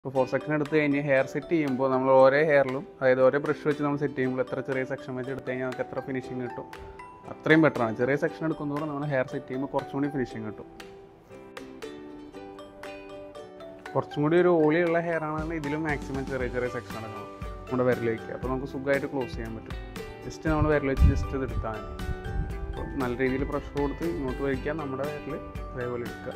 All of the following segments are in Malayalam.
ഇപ്പോൾ ഫോർ സെക്ഷൻ എടുത്ത് കഴിഞ്ഞ് ഹെയർ സെറ്റ് ചെയ്യുമ്പോൾ നമ്മൾ ഓരോ ഹെയറിലും അതായത് ഓരോ ബ്രഷ് വെച്ച് നമ്മൾ സെറ്റ് ചെയ്യുമ്പോൾ എത്ര ചെറിയ സെക്ഷൻ വെച്ച് എടുത്ത് കഴിഞ്ഞാൽ നമുക്ക് എത്ര ഫിനിഷിങ് കിട്ടും അത്രയും ബെറ്ററാണ് ചെറിയ സെക്ഷൻ എടുക്കുന്നതോടെ നമ്മൾ ഹെയർ സെറ്റ് ചെയ്യുമ്പോൾ കുറച്ചും കൂടി ഫിനിഷിങ് കിട്ടും കുറച്ചും കൂടി ഒരു ഓളിയുള്ള ഹെയർ ആണെങ്കിൽ ഇതിലും മാക്സിമം ചെറിയ ചെറിയ സെക്ഷൻ എടുക്കണം നമ്മുടെ വിരൽ വയ്ക്കുക അപ്പോൾ നമുക്ക് സുഖമായിട്ട് ക്ലോസ് ചെയ്യാൻ പറ്റും ജസ്റ്റ് നമ്മൾ വിരൽ വെച്ച് ജസ്റ്റ് ഇത് എടുത്താൽ മതി അപ്പോൾ നല്ല രീതിയിൽ പ്രഷർ കൊടുത്ത് ഇങ്ങോട്ട് വയ്ക്കുക നമ്മുടെ വിരൽ അതേപോലെ എടുക്കുക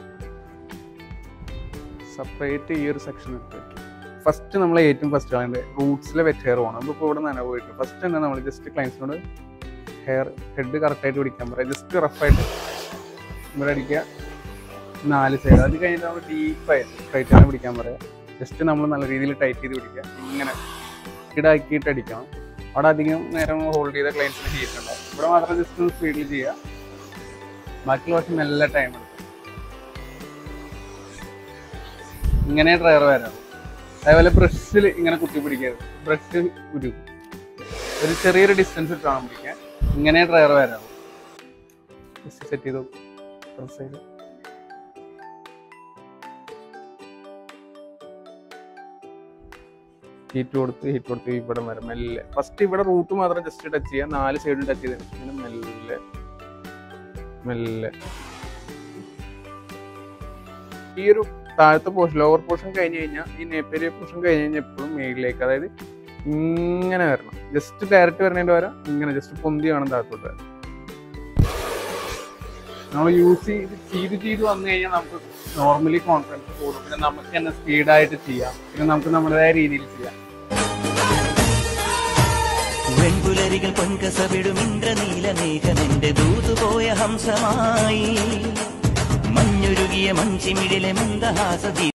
സെപ്പറേറ്റ് ഈ ഒരു സെക്ഷൻ എടുത്ത് വയ്ക്കുക ഫസ്റ്റ് നമ്മൾ ഏറ്റവും ഫസ്റ്റ് കളേണ്ടത് റൂട്ട്സിലെ വെറ്റ് ഹെയർ പോകണം അതിപ്പോൾ ഇവിടെ നനവ് പോയിട്ട് ഫസ്റ്റ് തന്നെ നമ്മൾ ജസ്റ്റ് ക്ലയൻസിനോട് ഹെയർ ഹെഡ് കറക്റ്റായിട്ട് പിടിക്കാൻ പറയാം ജസ്റ്റ് റഫായിട്ട് ഇവിടെ അടിക്കുക നാല് സൈഡ് അത് കഴിഞ്ഞിട്ട് നമ്മൾ ഡീപ്പായിട്ട് സ്ട്രൈറ്റ് തന്നെ പിടിക്കാൻ പറയാം ജസ്റ്റ് നമ്മൾ നല്ല രീതിയിൽ ടൈറ്റ് ചെയ്ത് പിടിക്കുക ഇങ്ങനെ ഇടാക്കിയിട്ട് അടിക്കണം അവിടെ അധികം നേരം ഹോൾഡ് ചെയ്ത ക്ലയൻസിന് ചെയ്തിട്ടുണ്ടാവും ഇവിടെ മാത്രം ജസ്റ്റ് ഒന്ന് സ്പീഡിൽ ചെയ്യുക ബാക്കിയുള്ള പക്ഷെ നല്ല ടൈം എടുക്കും ഇങ്ങനെ ഡ്രയർ വരാം അതേപോലെ ബ്രഷിൽ ഇങ്ങനെ കുത്തി പിടിക്കരുത് ബ്രഷ് ഉരുക്കും ഒരു ചെറിയൊരു ഡിസ്റ്റൻസ് ഇട്ട് വേണം പിടിക്കാൻ ഇങ്ങനെ ഡ്രയർ വരാവും ജസ്റ്റ് സെറ്റ് ചെയ്തു പ്രസ് ചെയ്ത് ഹീറ്റ് കൊടുത്ത് ഹീറ്റ് കൊടുത്ത് ഇവിടെ വരെ മെല്ലെ ഫസ്റ്റ് ഇവിടെ റൂട്ട് മാത്രം ജസ്റ്റ് ടച്ച് ചെയ്യുക നാല് സൈഡും ടച്ച് ചെയ്തതിന് ശേഷം പിന്നെ മെല്ലെ മെല്ലെ ഈ ഒരു താഴത്തെ പോർഷൻ ലോവർ പോർഷൻ കഴിഞ്ഞ് കഴിഞ്ഞാൽ ഈ നേപ്പേരിയ പോർഷൻ കഴിഞ്ഞ് കഴിഞ്ഞാൽ എപ്പോഴും മേളിലേക്ക് അതായത് ഇങ്ങനെ വരണം ജസ്റ്റ് ഡയറക്റ്റ് വരണേൻ്റെ വരെ ഇങ്ങനെ ജസ്റ്റ് പൊന്തി വേണം താഴത്തോട്ട് വരാൻ നമ്മൾ യൂസ് ചെയ്ത് ചെയ്ത് ചെയ്ത് വന്നു കഴിഞ്ഞാൽ നമുക്ക് നോർമലി കോൺഫിഡൻസ് കൂടും പിന്നെ നമുക്ക് തന്നെ സ്പീഡായിട്ട് ചെയ്യാം പിന്നെ നമുക്ക് നമ്മുടേതായ രീതിയിൽ ചെയ്യാം വെൺപുലരികൾ പൊൻകസവിടും ഇന്ദ്രനീല മേഘമെന്റെ ദൂതുപോയ ഹംസമായി മഞ്ഞുരുകിയ മഞ്ചിമിഴിലെ മന്ദഹാസ